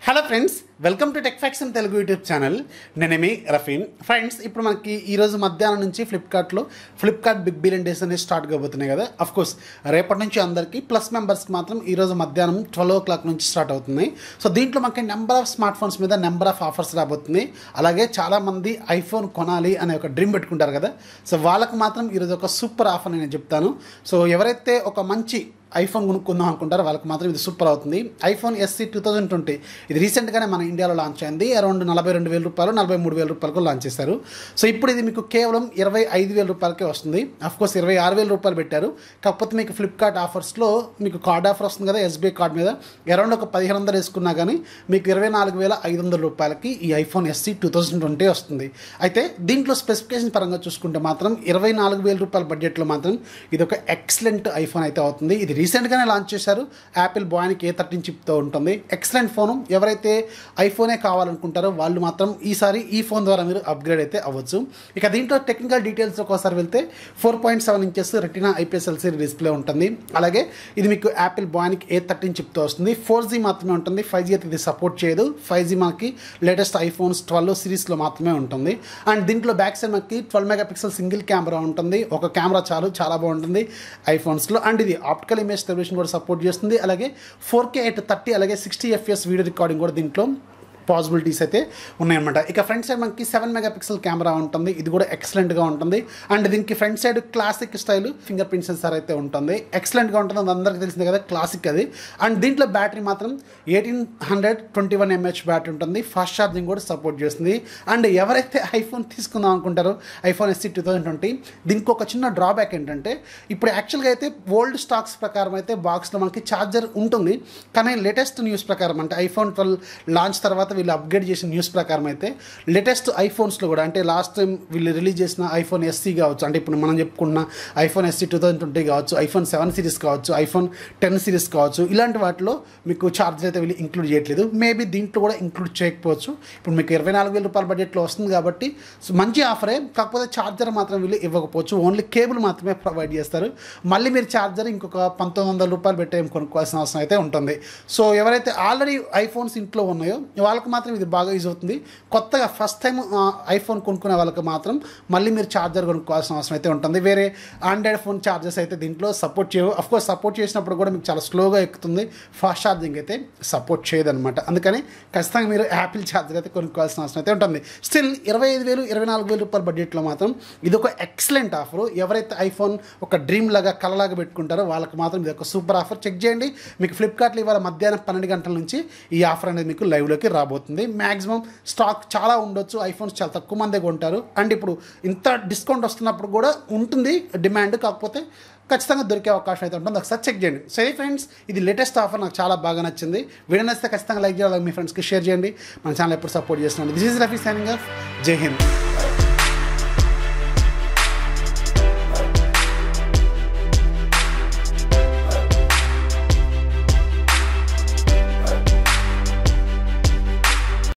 hello friends welcome to tech facts in Telugu YouTube channel నేనేమి Rafeen friends ఇప్పుడు మనకి ఈరోజు మధ్యాహ్నం నుంచి ఫ్లిప్కార్ట్లో ఫ్లిప్కార్ట్ బిగ్ బిలియన్ డేస్ అనేది స్టార్ట్ కాబోతున్నాయి కదా అఫ్ కోర్స్ రేపటి నుంచి అందరికీ ప్లస్ మెంబర్స్కి మాత్రం ఈరోజు మధ్యాహ్నం ట్వెల్వ్ ఓ క్లాక్ నుంచి స్టార్ట్ అవుతున్నాయి సో దీంట్లో మనకి నెంబర్ ఆఫ్ స్మార్ట్ ఫోన్స్ మీద నెంబర్ ఆఫ్ ఆఫర్స్ రాబోతున్నాయి అలాగే చాలామంది ఐఫోన్ కొనాలి అనే ఒక డ్రీమ్ పెట్టుకుంటారు కదా సో వాళ్ళకి మాత్రం ఈరోజు ఒక సూపర్ ఆఫర్ నేను చెప్తాను సో ఎవరైతే ఒక మంచి ఐఫోన్ కొనుక్కుందాం అనుకుంటారో వాళ్ళకి మాత్రం ఇది సూపర్ అవుతుంది iPhone SE two thousand twenty ఇది రీసెంట్గానే మన ఇండియాలో లాంచ్ అయింది అరౌండ్ నలభై రెండు వేల రూపాయలు నలభై మూడు వేల రూపాయలకు లాంచ్ చేశారు సో ఇప్పుడు ఇది మీకు కేవలం ఇరవై ఐదు వేల రూపాయలకే వస్తుంది అఫ్ కోర్స్ ఇరవై ఆరు వేల రూపాయలు పెట్టారు కాకపోతే మీకు ఫ్లిప్కార్ట్ ఆఫర్స్లో మీకు కార్డ్ ఆఫర్ వస్తుంది కదా ఎస్బీఐ కార్డ్ మీద అరౌండ్ ఒక పదిహేను వందలు వేసుకున్నా కానీ మీకు ఇరవై నాలుగు వేల ఐదు వందల రూపాయలకి ఈ iPhone SE two thousand twenty వస్తుంది అయితే దీంట్లో స్పెసిఫికేషన్ పరంగా చూసుకుంటే మాత్రం ఇరవై నాలుగు వేల రూపాయల బడ్జెట్లో మాత్రం ఇది ఒక ఎక్సలెంట్ ఐఫోన్ అయితే అవుతుంది ఇది రీసెంట్గానే లాంచ్ చేశారు యాపిల్ బాయ్కి ఏ థర్టీన్ చిప్తో ఉంటుంది ఎక్సలెంట్ ఫోన్ ఎవరైతే ఐఫోనే కావాలనుకుంటారో వాళ్ళు మాత్రం ఈసారి ఈ ఫోన్ ద్వారా మీరు అప్గ్రేడ్ అయితే అవ్వచ్చు ఇక దీంట్లో టెక్నికల్ డీటెయిల్స్ ఒకసారి వెళ్తే four point seven inches retina IPS LCD display ఉంటుంది అలాగే ఇది మీకు యాపిల్ బాయ్కి ఏ థర్టీన్ చిప్తో వస్తుంది ఫోర్ జీ మాత్రమే ఉంటుంది ఫైవ్ జీ అయితే ఇది సపోర్ట్ చేయదు ఫైవ్ జీ మనకి లేటెస్ట్ ఐఫోన్స్ ట్వెల్వ్ సిరీస్లో మాత్రమే ఉంటుంది అండ్ దీంట్లో బ్యాక్ సైడ్ మనకి twelve megapixel single camera ఉంటుంది ఒక కెమెరా చాలు చాలా బాగుంటుంది ఐఫోన్స్లో అండ్ ఇది ఆప్టికల్ ఇమేజ్ స్టెబిలేషన్ కూడా సపోర్ట్ చేస్తుంది అలాగే ఫోర్ కే ఎయిట్ థర్టీ అలాగే సిక్స్టీ ఎఫ్ఎస్ వీడియో రికార్డింగ్ కూడా దీంట్లో పాసిబిలిటీస్ అయితే ఉన్నాయన్నమాట ఇక ఫ్రంట్ సైడ్ మనకి సెవెన్ మెగా పిక్సెల్ కెమెరా ఉంటుంది ఇది కూడా ఎక్సలెంట్గా ఉంటుంది అండ్ దీనికి front side classic style fingerprint sensor అయితే ఉంటుంది ఎక్సలెంట్గా ఉంటుంది అది అందరికీ తెలిసింది కదా క్లాసిక్ అది అండ్ దీంట్లో బ్యాటరీ మాత్రం eighteen hundred twenty one mAh battery ఉంటుంది ఫాస్ట్ ఛార్జింగ్ కూడా సపోర్ట్ చేస్తుంది అండ్ ఎవరైతే ఐఫోన్ తీసుకుందాం అనుకుంటారో iPhone SE two thousand twenty దీనికి ఒక చిన్న డ్రాబ్యాక్ ఏంటంటే ఇప్పుడు యాక్చువల్గా అయితే ఓల్డ్ స్టాక్స్ ప్రకారం అయితే బాక్స్లో మనకి ఛార్జర్ ఉంటుంది కానీ లేటెస్ట్ న్యూస్ ప్రకారం అంటే ఐఫోన్ ట్వెల్వ్ లాంచ్ తర్వాత వీళ్ళు అప్గ్రేడ్ చేసిన న్యూస్ ప్రకారం అయితే లేటెస్ట్ ఐఫోన్స్లో కూడా అంటే లాస్ట్ టైం వీళ్ళు రిలీజ్ చేసిన ఐఫోన్ ఎస్సీ కావచ్చు అంటే ఇప్పుడు మనం చెప్పుకున్న iPhone SE two thousand twenty కావచ్చు ఐఫోన్ సెవెన్ సిరీస్ కావచ్చు ఐఫోన్ టెన్ సిరీస్ కావచ్చు ఇలాంటి వాటిలో మీకు ఛార్జర్ అయితే వీళ్ళు ఇంక్లూడ్ చేయట్లేదు మేబీ దీంట్లో కూడా ఇంక్లూడ్ చేయకపోవచ్చు ఇప్పుడు మీకు ఇరవై నాలుగు వేల రూపాయల బడ్జెట్లో వస్తుంది కాబట్టి సో మంచి ఆఫరే కాకపోతే ఛార్జర్ మాత్రం వీళ్ళు ఇవ్వకపోవచ్చు ఓన్లీ కేబుల్ మాత్రమే ప్రొవైడ్ చేస్తారు మళ్ళీ మీరు ఛార్జర్ ఇంకొక పంతొమ్మిది వందల రూపాయలు పెట్టి ఏం కొనుక్కోవాల్సిన అవసరం అయితే ఉంటుంది సో ఎవరైతే ఆల్రెడీ ఐఫోన్స్ ఇంట్లో ఉన్నాయో వాళ్ళకి మాత్రం ఇది బాగా యూజ్ అవుతుంది కొత్తగా ఫస్ట్ టైం ఐఫోన్ కొనుక్కునే వాళ్ళకి మాత్రం మళ్ళీ మీరు ఛార్జర్ కొనుక్కోవాల్సిన అవసరం అయితే ఉంటుంది వేరే ఆండ్రాయిడ్ ఫోన్ ఛార్జర్స్ అయితే దీంట్లో సపోర్ట్ చేయవు కోర్స్ సపోర్ట్ చేసినప్పుడు కూడా మీకు చాలా స్లోగా ఎక్కుతుంది ఫాస్ట్ ఛార్జింగ్ అయితే సపోర్ట్ చేయదన్నమాట అందుకని ఖచ్చితంగా మీరు యాపిల్ ఛార్జర్ అయితే కొనుక్కోవాల్సిన అవసరం అయితే ఉంటుంది స్టిల్ ఇరవై ఐదు వేలు ఇరవై నాలుగు వేల రూపాయల బడ్జెట్లో మాత్రం ఇది ఒక ఎక్సలెంట్ ఆఫర్ ఎవరైతే ఐఫోన్ ఒక డ్రీమ్ లాగా కలలాగా పెట్టుకుంటారో వాళ్ళకి మాత్రం ఇది ఒక సూపర్ ఆఫర్ చెక్ చేయండి మీకు ఫ్లిప్కార్ట్లో ఇవాళ మధ్యాహ్నం పన్నెండు గంటల నుంచి ఈ ఆఫర్ అనేది మీకు లైవ్లోకి రాబోతుంది మ్యాక్సిమం స్టాక్ చాలా ఉండొచ్చు ఐఫోన్స్ చాలా తక్కువ మందే కొంటారు అండ్ ఇప్పుడు ఇంత డిస్కౌంట్ వస్తున్నప్పుడు కూడా ఉంటుంది డిమాండ్ కాకపోతే ఖచ్చితంగా దొరికే అవకాశం అయితే ఉంటుంది ఒకసారి చెక్ చేయండి సరే ఫ్రెండ్స్ ఇది లేటెస్ట్ ఆఫర్ నాకు చాలా బాగా నచ్చింది వీడియో నచ్చితే ఖచ్చితంగా లైక్ చేయాలి మీ ఫ్రెండ్స్కి షేర్ చేయండి మన ఛానల్ ఎప్పుడు సపోర్ట్ చేస్తున్నాను this is Rafi signing off Jai Hind